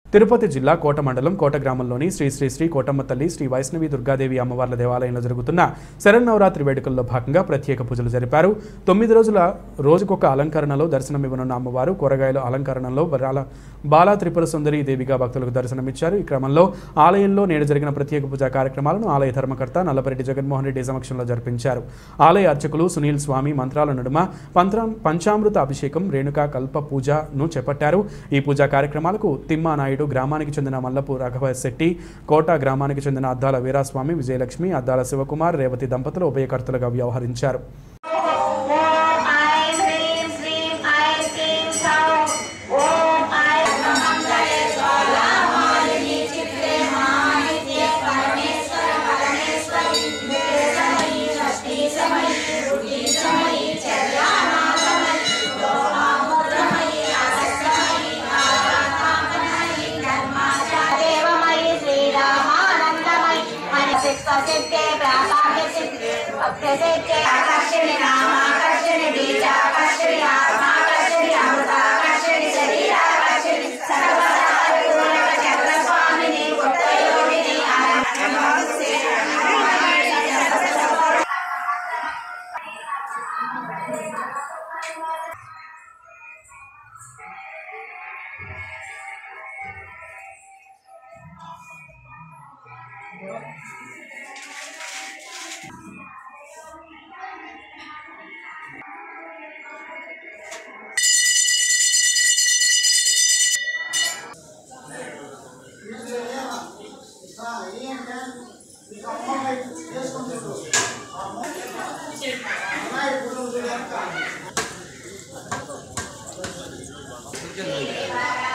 తిరుపతి జిల్లా కోట మండలం కోట గ్రామంలోని శ్రీ శ్రీ శ్రీ కోటమ్మ తల్లి శ్రీ వైష్ణవి దుర్గాదేవి అమ్మవార్ల దేవాలయంలో జరుగుతున్న శరన్నవరాత్రి వేడుకల్లో భాగంగా ప్రత్యేక పూజలు జరిపారు తొమ్మిది రోజుల రోజుకొక అలంకరణలో దర్శనమివ్వనున్న అమ్మవారు కూరగాయల అలంకరణలో బాల బాలా త్రిపుర సుందరి దేవిగా భక్తులకు దర్శనమిచ్చారు ఈ క్రమంలో ఆలయంలో నేడు జరిగిన ప్రత్యేక పూజా కార్యక్రమాలను ఆలయ ధర్మకర్త నల్లపరెడ్డి జగన్మోహన్ రెడ్డి సమక్షంలో జరిపించారు ఆలయ అర్చకులు సునీల్ స్వామి మంత్రాల నడుమ పంత్రం పంచామృత అభిషేకం రేణుకా కల్ప పూజను చేపట్టారు ఈ పూజా కార్యక్రమాలకు తిమ్మా నాయుడు గ్రామానికి చెందిన మల్లపు రాఘవ శెట్టి కోట గ్రామానికి చెందిన అద్దాల వీరాస్వామి విజయలక్ష్మి అద్దాల శివకుమార్ రేవతి దంపతులు ఉభయకర్తలుగా వ్యవహరించారు ఓం ఐం హ్రీం శ్రీం ఐం క్లీం సౌం ఓం ఐం మంగళే స్వాహా మాలిని చిత్రే మహానిత్య పరమేశ్వర పరమేశ్వరి సమయి షష్ఠి సమయి రుచి సమయి చర్యానామయి లోహాముద్రమయి ఆసక్తమయి ఆరాధామయి ధర్మాచాదేవమయి శ్రీరామానందమయి మనసిత్వ సిద్ధే ప్రాసాద్య సిద్ధే భక్తి సిద్ధే ఆకర్షణి నామాకర్షణి బీజాకర్షణి ఆత్మాకర్షణి అమృతాకర్షణి శరీరాకర్షణి సర్వసారూరక చక్రస్వామిని పుట్టయోగిని కూర్చొని